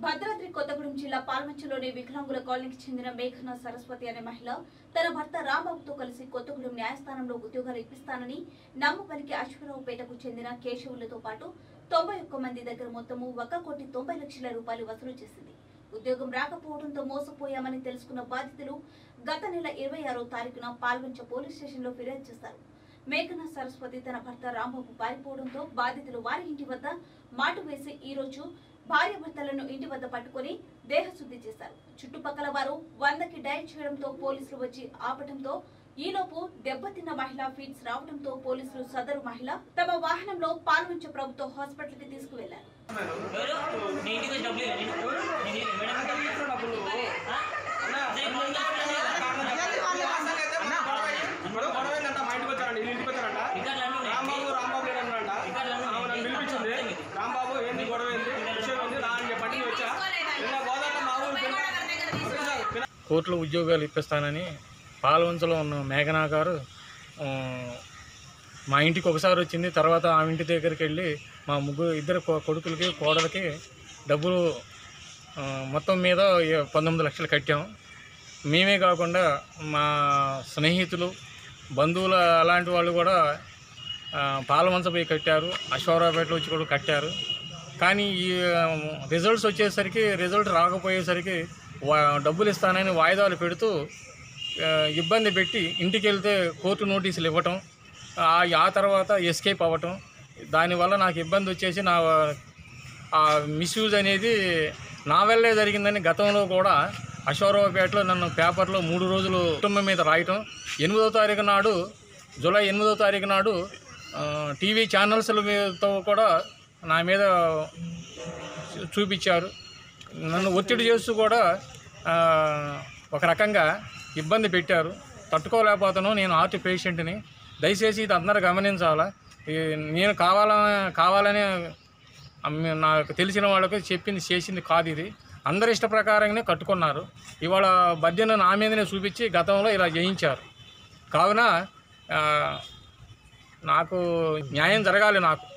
భద్రాద్రి కొత్తగూడెం జిల్లా పాల్మంచలోని వికలాంగుల కాలనీకి చెందిన మేఘన సరస్వతి అనే మహిళ తన భర్త రాంబాబుతో కలిసి కొత్తగూడెం న్యాయస్థానంలో ఉద్యోగాలు ఇప్పిస్తానని నమ్మపలికి అశ్వరావుపేటకు చెందిన కేశవులతో పాటు తొంభై ఒక్క మంది దగ్గర మొత్తము ఒక కోటి తొంభై లక్షల రూపాయలు వసూలు చేసింది ఉద్యోగం రాకపోవడంతో మోసపోయామని తెలుసుకున్న బాధితులు గత నెల ఇరవై ఆరో తారీఖున పాల్వంచ పోలీస్ స్టేషన్లో ఫిర్యాదు చేశారు మేఘన సరస్వతి తన భర్త రాంబాబు పారిపోవడంతో బాధితులు వారి ఇంటి వద్ద మాటు వేసి ఈ రోజు భార్య భర్తలను ఇంటి వద్ద పట్టుకొని దేహశుద్ధి చేశారు చుట్టుపక్కల వారు వందకి డయల్ చేయడంతో పోలీసులు వచ్చి ఆపటంతో ఈలోపు దెబ్బతిన్న మహిళ ఫీడ్స్ రావడంతో పోలీసులు సదరు మహిళ తమ వాహనంలో పాల్వంచ ప్రభుత్వ హాస్పిటల్ కి తీసుకువెళ్లారు ఎవరు నీ ఇంటికి వచ్చి డబ్బులు ఇవ్వలేదు నేను నేను మేడం ఆ? అదే ముందు చెప్పలేదు కదా. ఇప్పుడు గొడవ ఏంటంట మా ఇంటికి వచ్చారంట వీళ్ళ ఇంటికి వచ్చారంట రికార్డులు అన్నీ ఉన్నాయి. రాంబాబు రాంబాబు లేడు అన్నాడంట రికార్డులు అన్నీ ఆమె నన్ను పిలిపించింది రాంబాబు ఏంది గొడవ ఏంది విషయం ఏంది రా అని చెప్పండి నేను వచ్చా ఇలా గోదావరి మా ఊరు పిల్ల- కోర్టులో ఉద్యోగాలు ఇప్పిస్తానని పాలవంచలో ఉన్న మేఘనా గారు ఆ, మా ఇంటికి ఒకసారి వచ్చింది తర్వాత ఆ ఇంటి దగ్గరికి వెళ్ళి మా ముగ్గురు ఇద్దరు కొ- కొడుకులకి కోడలకి డబ్బులు ఆ, మొత్తం మీద ఏ- పంతొమ్మిది లక్షలు కట్టాం మేమే కాకుండా మా స్నేహితులు బంధువులు అలాంటి వాళ్ళు కూడా ఆ, పాలవంచ పోయి కట్టారు అశ్వరావుపేటలో వచ్చి కూడా కట్టారు కానీ ఈ ఆ, రిజల్ట్స్ వచ్చేసరికి రిజల్ట్ రాకపోయేసరికి వా డబ్బులు ఇస్తానని వాయిదాలు పెడుతూ ఆ, ఇబ్బంది పెట్టి ఇంటికి వెళ్తే కోర్టు నోటీసులు ఇవ్వటం ఆ ఆ తర్వాత ఎస్కేప్ అవ్వటం దానివల్ల నాకు ఇబ్బంది వచ్చేసి నా ఆ మిస్యూజ్ అనేది నా వల్లే జరిగిందని గతంలో కూడా అశ్వరావుపేటలో నన్ను పేపర్లో మూడు రోజులు కుటుంబం మీద రాయటం ఎనిమిదో తారీఖు నాడు జూలై ఎనిమిదో తారీఖు నాడు ఆ, టీవీ ఛానల్స్ల మీదతో కూడా నా మీద చూ- చూపించారు నన్ను ఒత్తిడి చేస్తూ కూడా ఆ, ఒక రకంగా ఇబ్బంది పెట్టారు తట్టుకోలేకపోతాను నేను హార్ట్ పేషెంట్ని దయచేసి ఇది అందరూ గమనించాలా ఈ నేను కావాల కావాలని అమ్మ- నాకు తెలిసిన వాళ్ళకి చెప్పింది చేసింది కాదు ఇది అందరి ఇష్ట ప్రకారంగానే కట్టుకున్నారు ఇవాళ బడ్జెట్ నా మీదనే చూపించి గతంలో ఇలా చేయించారు కావున ఆ, నాకు న్యాయం జరగాలి నాకు